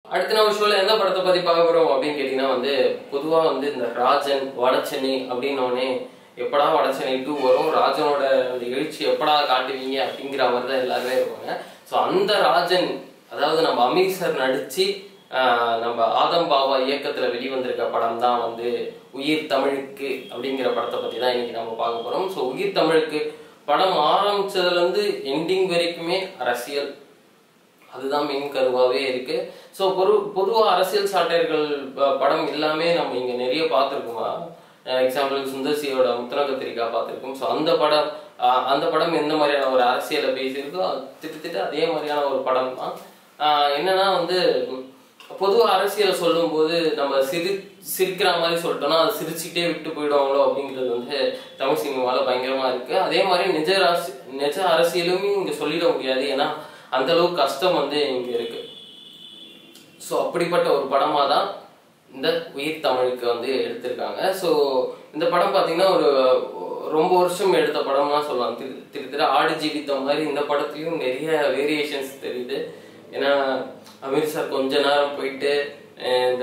அடுத்து நம்ம ஷோல எந்த படத்தை பத்தி பார்க்க போறோம் அப்படின்னு கேட்டீங்கன்னா வந்து பொதுவா வந்து இந்த ராஜன் வடச்சென்னை அப்படின்னோடனே எப்படா வடச்சென்னை டூ வரும் ராஜனோட அந்த எழுச்சி எப்படா காட்டுவீங்க அப்படிங்கிற மாதிரி தான் எல்லாருமே இருப்பாங்க ஸோ அந்த ராஜன் அதாவது நம்ம அமீர் சார் நடிச்சு ஆஹ், நம்ம ஆதம் பாபா இயக்கத்துல வெளிவந்திருக்க படம் தான் வந்து உயிர் தமிழுக்கு அப்படிங்கிற படத்தை பத்தி தான் இன்னைக்கு நம்ம பார்க்க போறோம் ஸோ உயிர் தமிழுக்கு படம் ஆரம்பிச்சதுல இருந்து எண்டிங் வரைக்குமே அரசியல் அதுதான் மெயின் கருவாவே இருக்கு ஸோ பொது பொதுவாக அரசியல் சாட்டையர்கள் ப- படம் எல்லாமே நம்ம இங்க நிறைய பார்த்துருக்கோமா எக்ஸாம்பிள் சுந்தர்சியோட முத்திர கத்திரிக்கா பார்த்துருக்கோம் ஸோ அந்த படம் அஹ், அந்த படம் எந்த மாதிரியான ஒரு அரசியலை பேசியிருக்கோ அது திட்டத்தட்ட அதே மாதிரியான ஒரு படம் தான் அஹ், என்னன்னா வந்து பொதுவாக அரசியலை சொல்லும்போது நம்ம சிரி சிரிக்கிற மாதிரி சொல்லிட்டோம்னா அது சிரிச்சுக்கிட்டே விட்டு போயிடுவாங்களோ அப்படிங்கிறது வந்து தமிழ் சினிமாவில் பயங்கரமா இருக்கு அதே மாதிரி நிஜ அரசு நிஜ அரசியலுமே இங்க சொல்லிட முடியாது ஏன்னா அந்த அளவுக்கு கஷ்டம் வந்து இங்க இருக்கு ஸோ அப்படிப்பட்ட ஒரு படமாக தான் இந்த உயிர் தமிழுக்கு வந்து எடுத்திருக்காங்க ஸோ இந்த படம் பார்த்தீங்கன்னா ஒரு ரொம்ப வருஷம் எடுத்த படம்லாம் சொல்லலாம் திரு திரு திரு ஆடு ஜீவித்தம் மாதிரி இந்த படத்துலையும் நிறைய வேரியேஷன்ஸ் தெரியுது ஏன்னா அமீர் சார் கொஞ்ச நேரம் போயிட்டு அஹ் இந்த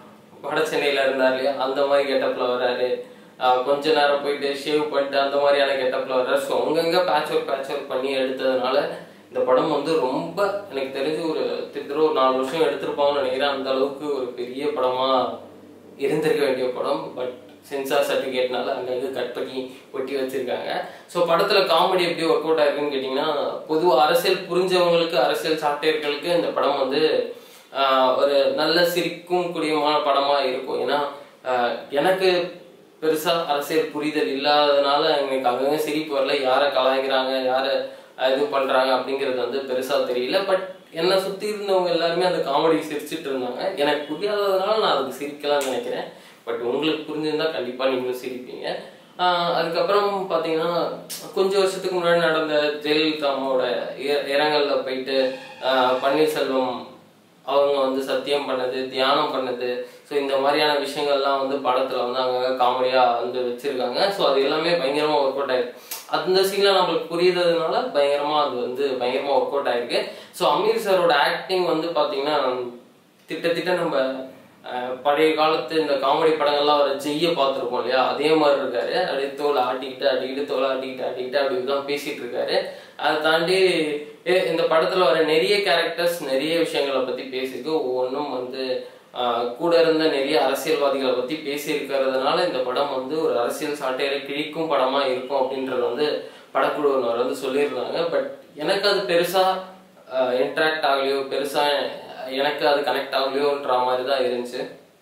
வட சென்னையில இருந்தார் இல்லையா அந்த மாதிரி கெட்டப்ல வர்றாரு அஹ் கொஞ்ச நேரம் போயிட்டு ஷேவ் பண்ணிட்டு அந்த மாதிரியான கெட்டப்ல வர்றாரு ஸோ அங்கங்க பேட்ச் ஒர்க் பேட்ச் ஒர்க் பண்ணி எடுத்ததுனால இந்த படம் வந்து ரொம்ப எனக்கு தெரிஞ்சு ஒரு திரு ஒரு நாலு வருஷம் எடுத்திருப்பாங்கன்னு நினைக்கிறேன் அந்த அளவுக்கு ஒரு பெரிய படமா இருந்திருக்க வேண்டிய படம் பட் சென்சார் சர்டிஃபிகேட்னால அங்கங்க கட் பண்ணி ஒட்டி வச்சிருக்காங்க ஸோ படத்துல காமெடி எப்படி ஒர்க் அவுட் ஆயிருக்குன்னு கேட்டிங்கன்னா பொதுவாக அரசியல் புரிஞ்சவங்களுக்கு அரசியல் சாட்டையர்களுக்கு இந்த படம் வந்து ஆஹ், ஒரு நல்ல சிரிக்கும் குடியமான படமா இருக்கும் ஏன்னா ஆஹ், எனக்கு பெருசா அரசியல் புரிதல் இல்லாததுனால எனக்கு அங்கங்க சிரிப்பு வரல யாரை கலாய்க்கிறாங்க யாரை அஹ், இது பண்றாங்க அப்படிங்கிறது வந்து பெருசா தெரியல பட் என்னை சுத்தி இருந்தவங்க எல்லாருமே அந்த காமெடி சிரிச்சிட்டு இருந்தாங்க எனக்கு புரியாததுனால நான் அதுக்கு சிரிக்கலாம்னு நினைக்கிறேன் பட் உங்களுக்கு புரிஞ்சிருந்தா கண்டிப்பா நீங்களும் சிரிப்பீங்க ஆஹ், அதுக்கப்புறம் பாத்தீங்கன்னா கொஞ்சம் வருஷத்துக்கு முன்னாடி நடந்த ஜெயலலிதா அம்மாவோட இர- இரங்கல்ல போயிட்டு ஆஹ், பன்னீர்செல்வம் அவங்க வந்து சத்தியம் பண்ணது தியானம் பண்ணது ஸோ இந்த மாதிரியான விஷயங்கள்லாம் வந்து படத்துல வந்து அங்கங்க காமெடியா வந்து வச்சிருக்காங்க ஸோ அது எல்லாமே பயங்கரமா ஒர்க் அவுட் ஆயிருக்கு அந்த சீன்ல நம்மளுக்கு புரியுறதுனால பயங்கரமா அது வந்து பயங்கரமா ஒர்க் அவுட் ஆயிருக்கு ஸோ அமீர் சாரோட ஆக்டிங் வந்து பாத்தீங்கன்னா திட்டத்திட்ட நம்ம அஹ், பழைய காலத்து இந்த காமெடி படங்கள்லாம் அவர் ஜெய்ய பார்த்துருப்போம் இல்லையா அதே மாதிரி இருக்காரு அப்படியே தோலை ஆட்டிக்கிட்டு ஆட்டிக்கிட்டு தோலை ஆட்டிக்கிட்டு ஆட்டிக்கிட்டு அப்படி தான் பேசிட்டு இருக்காரு அதை தாண்டி ஏ- இந்த படத்துல வர நிறைய கேரக்டர்ஸ் நிறைய விஷயங்களை பத்தி பேசியிருக்கு ஒவ்வொன்றும் வந்து ஆஹ், கூட இருந்த நிறைய அரசியல்வாதிகளை பத்தி பேசி இருக்கிறதுனால இந்த படம் வந்து ஒரு அரசியல் சாட்டையில கிழிக்கும் படமா இருக்கும் அப்படின்றது வந்து படக்குழுவினர் வந்து சொல்லியிருந்தாங்க பட் எனக்கு அது பெருசா இன்ட்ராக்ட் ஆகலையோ பெருசா எனக்கு அது கனெக்ட் ஆகலையோன்ற மாதிரி தான் இருந்துச்சு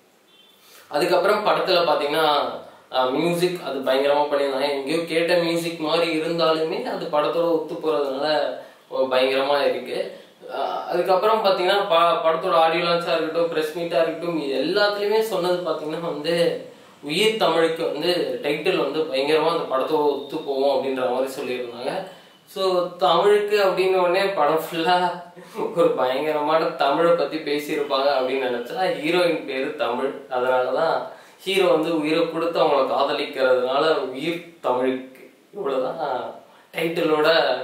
அதுக்கப்புறம் படத்துல பாத்தீங்கன்னா மியூசிக் அது பயங்கரமா பண்ணியிருந்தாங்க எங்கேயோ கேட்ட மியூசிக் மாதிரி இருந்தாலுமே அது படத்தோட ஒத்து போறதுனால ஒரு பயங்கரமா இருக்கு அஹ் அதுக்கப்புறம் பாத்தீங்கன்னா ப- படத்தோட ஆடியோ லான்ச்சா இருக்கட்டும் பிரஸ் மீட்டா இருக்கட்டும் இது எல்லாத்துலயுமே சொன்னது பாத்தீங்கன்னா வந்து உயிர் தமிழுக்கு வந்து டைட்டில் வந்து பயங்கரமா அந்த படத்தோட ஒத்து போவோம் அப்படின்ற மாதிரி சொல்லியிருந்தாங்க ஸோ தமிழுக்கு அப்படின்னு உடனே படம் ஃபுல்லா ஒரு பயங்கரமான தமிழை பத்தி பேசியிருப்பாங்க அப்படின்னு நினைச்சா ஹீரோயின் பேரு தமிழ் அதனாலதான் ஹீரோ வந்து உயிரை கொடுத்து அவங்கள காதலிக்கிறதுனால உயிர் தமிழுக்கு இவ்வளவுதான் டைட்டிலோட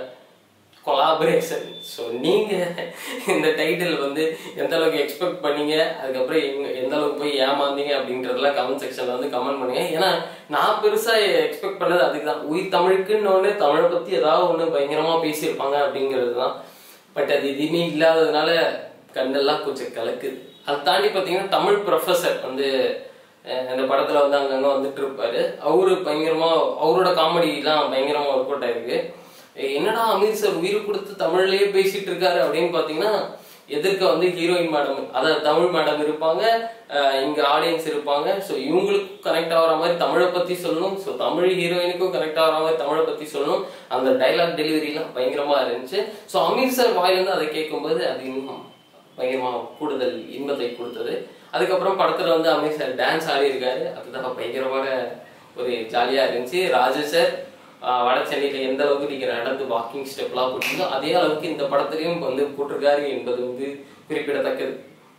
கொலாபரேஷன் ஸோ நீங்க இந்த டைட்டில் வந்து எந்த அளவுக்கு எக்ஸ்பெக்ட் பண்ணீங்க அதுக்கப்புறம் எங்க எந்த அளவுக்கு போய் ஏமாந்தீங்க அப்படின்றதெல்லாம் கமெண்ட் செக்ஷன்ல வந்து கமெண்ட் பண்ணுங்க ஏன்னா நான் பெருசா எக்ஸ்பெக்ட் பண்ணது அதுக்கு தான் உயிர் தமிழுக்குன்னு ஒன்று தமிழை பத்தி ஏதாவது ஒன்று பயங்கரமா பேசியிருப்பாங்க அப்படிங்கிறது தான் பட் அது எதுவுமே இல்லாததுனால கண்ணெல்லாம் கொஞ்சம் கலக்குது அதை தாண்டி பார்த்தீங்கன்னா தமிழ் ப்ரொஃபஸர் வந்து அஹ், இந்த படத்துல வந்து அங்கங்க வந்துட்டு இருப்பாரு அவரு பயங்கரமா அவரோட காமெடி எல்லாம் பயங்கரமா ஒர்க் அவுட் ஆயிருக்கு ஏய், என்னடா அமீர் சார் உயிர் கொடுத்து தமிழ்லயே பேசிட்டு இருக்காரு அப்படின்னு பாத்தீங்கன்னா எதிர்க்க வந்து ஹீரோயின் மேடம் அதாவது தமிழ் மேடம் இருப்பாங்க அஹ் இங்க ஆடியன்ஸ் இருப்பாங்க ஸோ இவங்களுக்கும் கனெக்ட் ஆகிற மாதிரி தமிழை பத்தி சொல்லணும் ஸோ தமிழ் ஹீரோயினுக்கும் கனெக்ட் ஆகிற மாதிரி தமிழை பத்தி சொல்லணும் அந்த டைலாக் டெலிவரிலாம் பயங்கரமா இருந்துச்சு ஸோ அமீர் சார் வாயிலிருந்து அதை கேட்கும்போது அது இன்னும் பயங்கரமா கூடுதல் இன்பத்தை கொடுத்தது அதுக்கப்புறம் படத்துல வந்து அமீர் சார் டான்ஸ் ஆடி இருக்காரு அதுதான் பயங்கரமான ஒரு ஜாலியா இருந்துச்சு ராஜு சார் ஆஹ் வட சென்னையில எந்த அளவுக்கு நீங்க நடந்து வாக்கிங் ஸ்டெப்லாம் போட்டீங்களோ அதே அளவுக்கு இந்த படத்துலயும் வந்து போட்டிருக்காரு என்பது வந்து குறிப்பிடத்தக்கது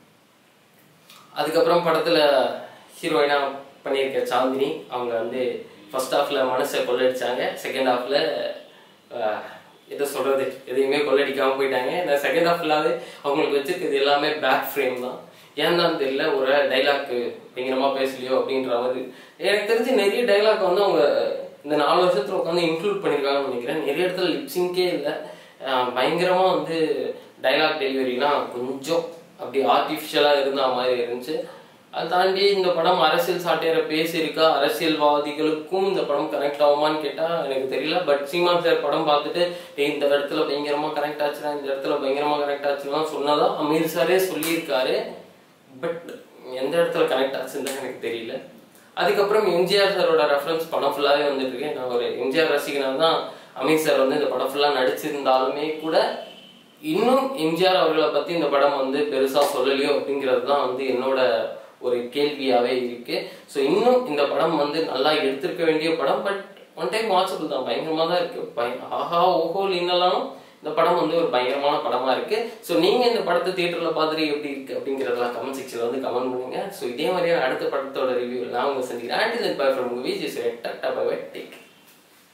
அதுக்கப்புறம் படத்துல ஹீரோயினா பண்ணியிருக்க சாந்தினி அவங்க வந்து ஃபர்ஸ்ட் ஹாஃப்ல மனசை கொள்ளடிச்சாங்க செகண்ட் ஹாஃப்ல எதை சொல்றது எதையுமே கொள்ளடிக்காம போயிட்டாங்க நான் செகண்ட் ஹாஃப் ஃபுல்லாவே அவங்களுக்கு வச்சிருக்கிறது எல்லாமே பேக் ஃப்ரேம் தான் ஏன் தான் தெரியல ஒரு டைலாக் பயங்கரமா பேசலையோ அப்படின்ற மாதிரி எனக்கு தெரிஞ்சு நிறைய டைலாக் வந்து அவங்க இந்த நாலு வருஷத்துல உட்காந்து இன்க்ளூட் பண்ணியிருக்காங்கன்னு நினைக்கிறேன் நிறைய இடத்துல லிப்சிங்கே இல்லை பயங்கரமா வந்து டைலாக் டெலிவரிலாம் கொஞ்சம் அப்படி ஆர்டிஃபிஷியலா இருந்த மாதிரி இருந்துச்சு அதை தாண்டி இந்த படம் அரசியல் சாட்டையரை பேசியிருக்கா அரசியல்வாதிகளுக்கும் இந்த படம் கனெக்ட் ஆகுமான்னு கேட்டா எனக்கு தெரியல பட் சீமான் சார் படம் பார்த்துட்டு "ஏய், இந்த இடத்துல பயங்கரமா கனெக்ட் ஆச்சுன்னா இந்த இடத்துல பயங்கரமா கனெக்ட் ஆச்சுன்னா சொன்னதா அமீர் சாரே சொல்லியிருக்காரு பட் எந்த இடத்துல கனெக்ட் ஆச்சுன்னு தான் எனக்கு தெரியல அதுக்கப்புறம் எம்ஜிஆர் சாரோட ரெஃபரன்ஸ் படம் ஃபுல்லாவே வந்துட்டு இருக்கு நான் ஒரு எம்ஜிஆர் ரசிகனாக தான் அமீர் சார் வந்து இந்த படம் ஃபுல்லா நடிச்சிருந்தாலுமே கூட இன்னும் எம்ஜிஆர் அவர்களை பத்தி இந்த படம் வந்து பெருசா சொல்லலையோ அப்படிங்கிறது தான் வந்து என்னோட ஒரு கேள்வியாவே இருக்கு ஸோ இன்னும் இந்த படம் வந்து நல்லா எடுத்திருக்க வேண்டிய படம் பட் ஒன் டைம் வாட்சபிள் தான் பயங்கரமா தான் இருக்கு பய- ஆஹா ஓஹோ இல்லைனாலும் இந்த படம் வந்து ஒரு பயங்கரமான படமா இருக்கு ஸோ நீங்க இந்த படத்தை தியேட்டர்ல பார்த்துட்டு எப்படி இருக்கு அப்படிங்கறதெல்லாம் கமெண்ட் செக்ஷன்ல வந்து கமெண்ட் பண்ணுங்க ஸோ இதே மாதிரியான அடுத்த படத்தோட ரிவ்யூ நான் உங்க சந்திக்கிறேன் aunty bye from movies is take